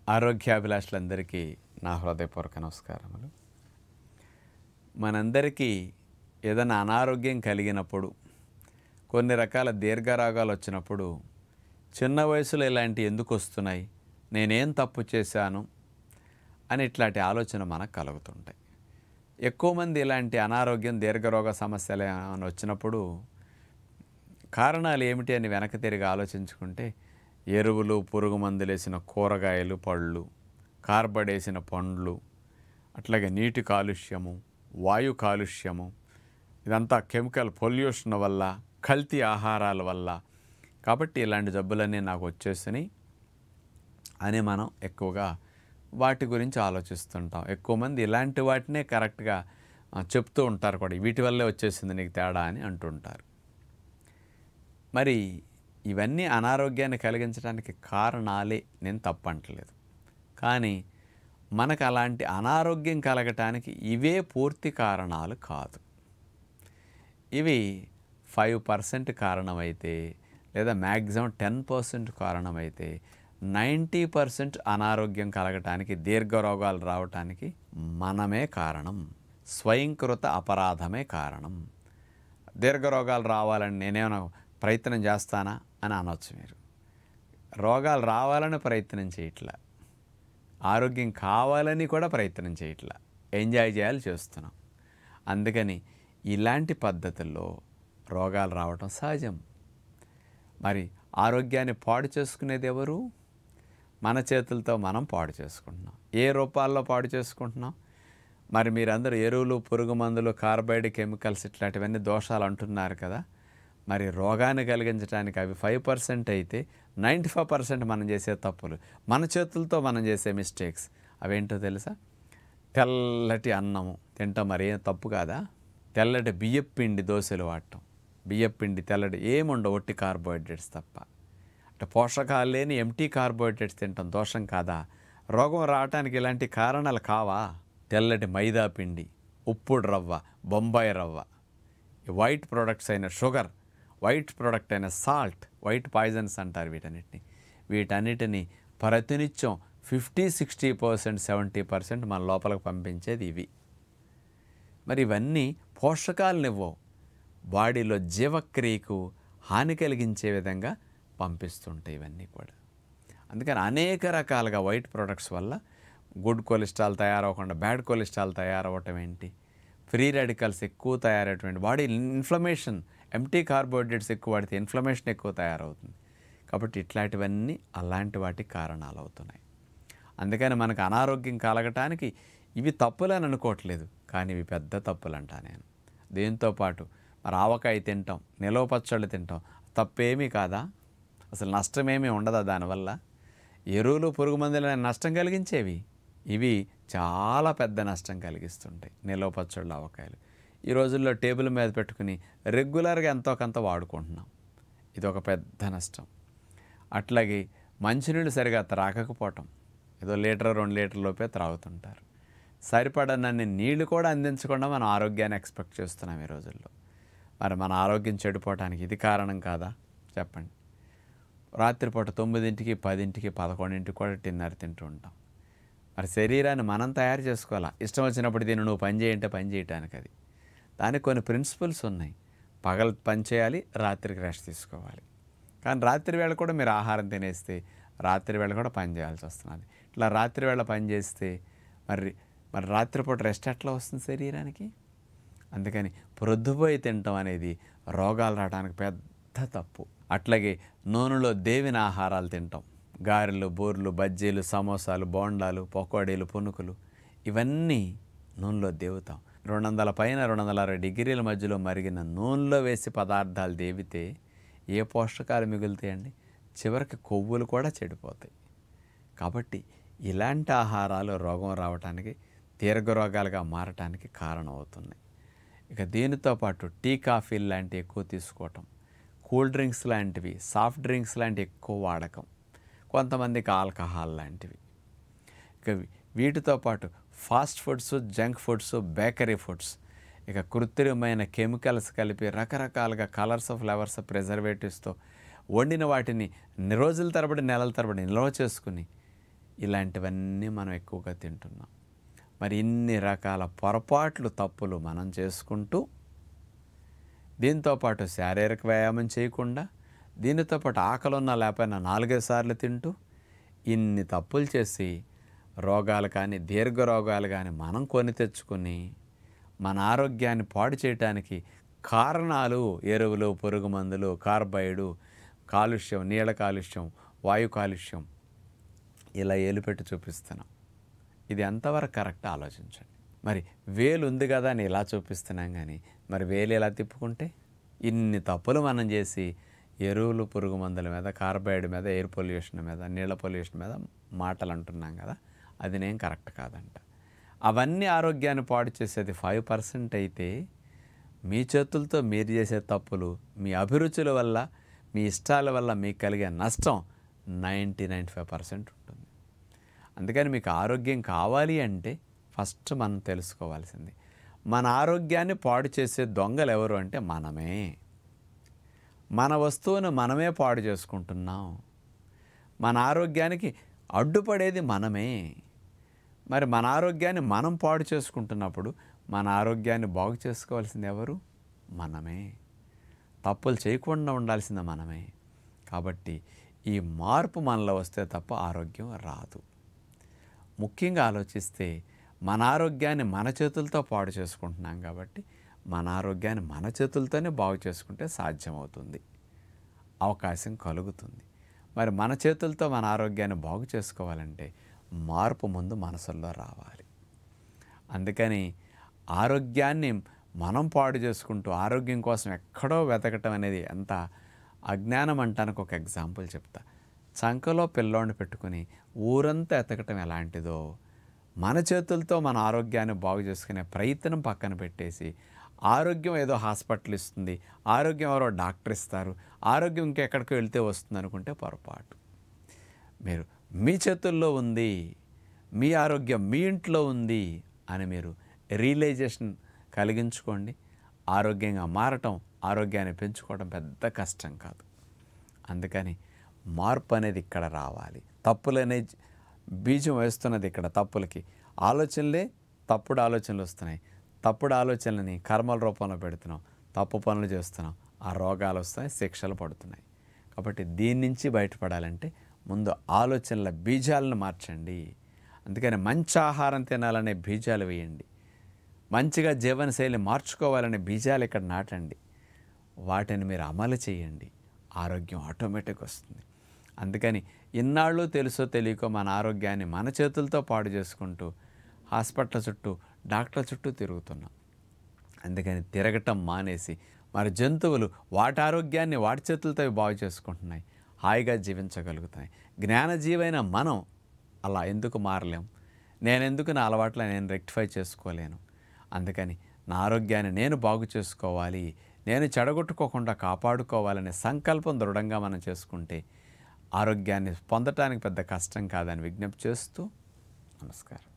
ఆరోగ్యాభిలాషులందరికీ నా హృదయపూర్వక నమస్కారములు మనందరికీ ఏదైనా అనారోగ్యం కలిగినప్పుడు కొన్ని రకాల దీర్ఘరాగాలు వచ్చినప్పుడు చిన్న వయసులో ఇలాంటి ఎందుకు వస్తున్నాయి నేనేం తప్పు చేశాను అని ఇట్లాంటి ఆలోచన మనకు కలుగుతుంటాయి ఎక్కువ మంది ఇలాంటి అనారోగ్యం దీర్ఘరోగ సమస్యలు ఏమైనా వచ్చినప్పుడు కారణాలు ఏమిటి అని వెనక తిరిగి ఆలోచించుకుంటే ఎరువులు పురుగు మందులు వేసిన కూరగాయలు పళ్ళు కార్బడేసిన పండ్లు అట్లాగే నీటి కాలుష్యము వాయు కాలుష్యము ఇదంతా కెమికల్ పొల్యూషన్ వల్ల కల్తీ ఆహారాల వల్ల కాబట్టి ఇలాంటి జబ్బులన్నీ నాకు వచ్చేసినాయి అని మనం ఎక్కువగా వాటి గురించి ఆలోచిస్తుంటాం ఎక్కువ మంది ఇలాంటి వాటినే కరెక్ట్గా ఆ, చెప్తూ ఉంటారు కూడా వీటి వల్లే వచ్చేసింది నీకు తేడా అని అంటుంటారు మరి ఇవన్నీ అనారోగ్యాన్ని కలిగించడానికి కారణాలే నేను తప్పంటలేదు కానీ మనకు అలాంటి అనారోగ్యం కలగటానికి ఇవే పూర్తి కారణాలు కాదు ఇవి ఫైవ్ పర్సెంట్ కారణమైతే లేదా మ్యాక్సిమం టెన్ పర్సెంట్ కారణమైతే నైంటీ పర్సెంట్ అనారోగ్యం కలగటానికి దీర్ఘరోగాలు రావటానికి మనమే కారణం స్వయంకృత అపరాధమే కారణం దీర్ఘరోగాలు రావాలని నేనేమైనా ప్రయత్నం చేస్తానా అని అనొచ్చు మీరు రోగాలు రావాలని ప్రయత్నం చేయట్లా ఆరోగ్యం కావాలని కూడా ప్రయత్నం చేయట్లా ఎంజాయ్ చేయాలి చేస్తున్నాం అందుకని ఇలాంటి పద్ధతుల్లో రోగాలు రావటం సహజం మరి ఆరోగ్యాన్ని పాడు చేసుకునేది ఎవరు మన చేతులతో మనం పాడు చేసుకుంటున్నాం ఏ రూపాల్లో పాడు చేసుకుంటున్నాం మరి మీరందరూ ఎరువులు పురుగు మందులు కార్బైడ్ కెమికల్స్ ఇట్లాంటివన్నీ దోషాలు అంటున్నారు కదా మరి రోగాన్ని కలిగించడానికి అవి ఫైవ్ పర్సెంట్ అయితే నైంటీ ఫైవ్ పర్సెంట్ మనం చేసే తప్పులు మన చేతులతో మనం చేసే మిస్టేక్స్ అవేంటో తెలుసా తెల్లటి అన్నము తింటాం మరి ఏం తప్పు కాదా తెల్లటి బియ్యపు పిండి దోశలు వాడటం బియ్యపు పిండి తెల్లటి ఏముండవు ఒట్టి కార్బోహైడ్రేట్స్ తప్ప అంటే పోషకాలు లేని ఎంటీ కార్బోహైడ్రేట్స్ తింటాం దోషం కాదా రోగం రావటానికి ఇలాంటి కారణాలు కావా తెల్లటి మైదా పిండి ఉప్పుడు రవ్వ బొంబాయి రవ్వ ఈ వైట్ ప్రొడక్ట్స్ అయిన షుగర్ వైట్ ప్రొడక్ట్ అయిన సాల్ట్ వైట్ పాయిజన్స్ అంటారు వీటన్నిటిని వీటన్నిటిని ప్రతినిత్యం fifty sixty percent seventy percent మన లోపలికి పంపించేది ఇవి మరి ఇవన్నీ పోషకాలను ఇవ్వవు బాడీలో జీవక్రియకు హాని కలిగించే విధంగా పంపిస్తుంటాయి ఇవన్నీ కూడా అందుకని అనేక రకాలుగా వైట్ ప్రొడక్ట్స్ వల్ల గుడ్ కొలెస్ట్రాల్ తయారవకుండా బ్యాడ్ కొలెస్ట్రాల్ తయారవటం ఏంటి ఫ్రీ రాడికల్స్ ఎక్కువ తయారయ్యేటువంటి బాడీ ఇన్ఫ్లమేషన్ ఎంటీ కార్బోహైడ్రేట్స్ ఎక్కువ వాడితే ఇన్ఫ్లమేషన్ ఎక్కువ తయారవుతుంది కాబట్టి ఇట్లాంటివన్నీ అలాంటి వాటికి కారణాలు అవుతున్నాయి అందుకని మనకు అనారోగ్యం కలగటానికి ఇవి తప్పులని అనుకోవట్లేదు కానీ ఇవి పెద్ద తప్పులు అంటా నేను దీంతో పాటు మరి ఆవకాయ తింటాం నిలవ పచ్చళ్ళు తింటాం తప్పేమీ కాదా అసలు నష్టమేమీ ఉండదా దానివల్ల ఎరువులు పురుగు మందులు నష్టం కలిగించేవి ఇవి చాలా పెద్ద నష్టం కలిగిస్తుంటాయి నిలవ పచ్చళ్ళు ఆవకాయలు ఈ రోజుల్లో టేబుల్ మీద పెట్టుకుని రెగ్యులర్గా ఎంతో కొంత వాడుకుంటున్నాం ఇది ఒక పెద్ద నష్టం అట్లాగే మంచినీళ్ళు సరిగా త్రాగకపోవటం ఏదో లీటర్ రెండు లీటర్ లోపే త్రాగుతుంటారు సరిపడనన్ని నీళ్లు కూడా అందించకుండా మనం ఆరోగ్యాన్ని ఎక్స్పెక్ట్ చేస్తున్నాం ఈ రోజుల్లో మరి మన ఆరోగ్యం చెడిపోవటానికి ఇది కారణం కాదా చెప్పండి రాత్రిపూట తొమ్మిదింటికి పదింటికి పదకొండింటికి కూడా డిన్నర్ తింటూ ఉంటాం మరి శరీరాన్ని మనం తయారు చేసుకోవాలా ఇష్టం వచ్చినప్పుడు దీన్ని నువ్వు పని చేయంటే పని చేయటానికి అది దానికి కొన్ని ప్రిన్సిపల్స్ ఉన్నాయి పగలు పని చేయాలి రాత్రికి రెస్ట్ తీసుకోవాలి కానీ రాత్రి వేళ కూడా మీరు ఆహారం తినేస్తే రాత్రి వేళ కూడా పని చేయాల్సి వస్తున్నది ఇట్లా రాత్రి వేళ పని చేస్తే మరి మరి రాత్రిపూట రెస్ట్ ఎట్లా వస్తుంది శరీరానికి అందుకని ప్రొద్దుపోయి తినటం అనేది రోగాలు రావడానికి పెద్ద తప్పు అట్లాగే నూనెలో దేవిన ఆహారాలు తింటాం గారెలు బూర్లు బజ్జీలు సమోసాలు బోండాలు పకోడీలు పునుకులు ఇవన్నీ నూనెలో దేవుతాం రెండు వందల పైన రెండు వందల అరవై డిగ్రీల మధ్యలో మరిగిన నూనెలో వేసి పదార్థాలు దేవితే ఏ పోషకాలు మిగులుతాయండి చివరికి కొవ్వులు కూడా చెడిపోతాయి కాబట్టి ఇలాంటి ఆహారాలు రోగం రావటానికి దీర్ఘరోగాలుగా మారటానికి కారణమవుతున్నాయి ఇక దీనితో పాటు టీ కాఫీలు లాంటివి ఎక్కువ తీసుకోవటం కూల్ డ్రింక్స్ లాంటివి సాఫ్ట్ డ్రింక్స్ లాంటివి ఎక్కువ వాడకం కొంతమందికి ఆల్కహాల్ లాంటివి ఇక వీ- వీటితో పాటు fast foods junk foods bakery foods ఇక కృత్రిమమైన కెమికల్స్ కలిపి రకరకాలుగా కలర్స్ ఫ్లేవర్స్ ప్రిజర్వేటివ్స్తో వండిన వాటిని ని- రోజుల తరబడి నెలల తరబడి నిల్వ చేసుకుని ఇలాంటివన్నీ మనం ఎక్కువగా తింటున్నాం మరి ఇన్ని రకాల పొరపాట్లు తప్పులు మనం చేసుకుంటూ దీంతోపాటు శారీరక వ్యాయామం చేయకుండా దీనితో పాటు ఆకలున్నా లేకపోయినా నాలుగైదు సార్లు తింటూ ఇన్ని తప్పులు చేసి రోగాలు కానీ దీర్ఘ రోగాలు కానీ మనం కొని తెచ్చుకుని మన ఆరోగ్యాన్ని పాడు చేయటానికి కారణాలు ఎరువులు పురుగు మందులు కార్బైడు కాలుష్యం నీళ్ళ కాలుష్యం వాయు కాలుష్యం ఇలా ఏలుపెట్టి చూపిస్తున్నాం ఇది ఎంతవరకు కరెక్ట్ ఆలోచించండి మరి వేలు ఉంది కదా అని ఇలా చూపిస్తున్నాం కానీ మరి వేలు ఎలా తిప్పుకుంటే ఇన్ని తప్పులు మనం చేసి ఎరువులు పురుగు మందుల మీద కార్బైడ్ మీద ఎయిర్ పొల్యూషన్ మీద నీళ్ళ పొల్యూషన్ మీద మాటలు అంటున్నాం కదా అది నేను కరెక్ట్ కాదంట అవన్నీ ఆరోగ్యాన్ని పాడు చేసేది ఫైవ్ పర్సెంట్ అయితే మీ చేతులతో మీరు చేసే తప్పులు మీ అభిరుచుల వల్ల మీ ఇష్టాల వల్ల మీకు కలిగే నష్టం నైంటీ నైంటీ ఫైవ్ పర్సెంట్ ఉంటుంది అందుకని మీకు ఆరోగ్యం కావాలి అంటే ఫస్ట్ మనం తెలుసుకోవాల్సింది మన ఆరోగ్యాన్ని పాడు చేసే దొంగలు ఎవరు అంటే మనమే మన వస్తువును మనమే పాడు చేసుకుంటున్నాం మన ఆరోగ్యానికి అడ్డుపడేది మనమే మరి మన ఆరోగ్యాన్ని మనం పాడు చేసుకుంటున్నప్పుడు మన ఆరోగ్యాన్ని బాగు చేసుకోవాల్సింది ఎవరు మనమే తప్పులు చేయకుండా ఉండాల్సింది మనమే కాబట్టి ఈ మార్పు మనలో వస్తే తప్ప ఆరోగ్యం రాదు ముఖ్యంగా ఆలోచిస్తే మన ఆరోగ్యాన్ని మన చేతులతో పాడు చేసుకుంటున్నాం కాబట్టి మన ఆరోగ్యాన్ని మన చేతులతోనే బాగు చేసుకుంటే సాధ్యమవుతుంది అవకాశం కలుగుతుంది మరి మన చేతులతో మన ఆరోగ్యాన్ని బాగు చేసుకోవాలంటే మార్పు ముందు మనసుల్లో రావాలి అందుకని ఆరోగ్యాన్ని మనం పాడు చేసుకుంటూ ఆరోగ్యం కోసం ఎక్కడో వెతకటం అనేది ఎంత అజ్ఞానం అంటానికి ఒక ఎగ్జాంపుల్ చెప్తా చంకలో పిల్లోని పెట్టుకుని ఊరంతా ఎతకటం ఎలాంటిదో మన చేతులతో మన ఆరోగ్యాన్ని బాగు చేసుకునే ప్రయత్నం పక్కన పెట్టేసి ఆరోగ్యం ఏదో హాస్పిటల్ ఇస్తుంది ఆరోగ్యం ఎవరో డాక్టర్ ఇస్తారు ఆరోగ్యం ఇంకెక్కడికి వెళ్తే వస్తుంది అనుకుంటే పొరపాటు మీరు మీ చేతుల్లో ఉంది మీ ఆరోగ్యం మీ ఇంట్లో ఉంది అని మీరు రియలైజేషన్ కలిగించుకోండి ఆరోగ్యంగా మారటం ఆరోగ్యాన్ని పెంచుకోవడం పెద్ద కష్టం కాదు అందుకని మార్పు అనేది ఇక్కడ రావాలి తప్పులు అనే బీజం వేస్తున్నది ఇక్కడ తప్పులకి ఆలోచనలే తప్పుడు ఆలోచనలు వస్తున్నాయి తప్పుడు ఆలోచనలని కర్మల రూపంలో పెడుతున్నాం తప్పు పనులు చేస్తున్నాం ఆ రోగాలు వస్తాయి శిక్షలు పడుతున్నాయి కాబట్టి దీని నుంచి బయటపడాలంటే ముందు ఆలోచనల బీజాలను మార్చండి అందుకని మంచి ఆహారం తినాలనే బీజాలు వేయండి మంచిగా జీవనశైలి మార్చుకోవాలనే బీజాలు ఇక్కడ నాటండి వాటిని మీరు అమలు చేయండి ఆరోగ్యం ఆటోమేటిక్ వస్తుంది అందుకని ఇన్నాళ్ళు తెలుసో తెలియకో మన ఆరోగ్యాన్ని మన చేతులతో పాడు చేసుకుంటూ హాస్పిటల్ చుట్టూ డాక్టర్ల చుట్టూ తిరుగుతున్నాం అందుకని తిరగటం మానేసి మరి జంతువులు వాటి ఆరోగ్యాన్ని వాటి చేతులతో బాగు చేసుకుంటున్నాయి హాయిగా జీవించగలుగుతాయి జ్ఞానజీవైన మనం అలా ఎందుకు మారలేం నేను ఎందుకు నా అలవాట్ల నేను రెక్టిఫై చేసుకోలేను అందుకని నా ఆరోగ్యాన్ని నేను బాగు చేసుకోవాలి నేను చెడగొట్టుకోకుండా కాపాడుకోవాలనే సంకల్పం దృఢంగా మనం చేసుకుంటే ఆరోగ్యాన్ని పొందటానికి పెద్ద కష్టం కాదని విజ్ఞప్తి చేస్తూ నమస్కారం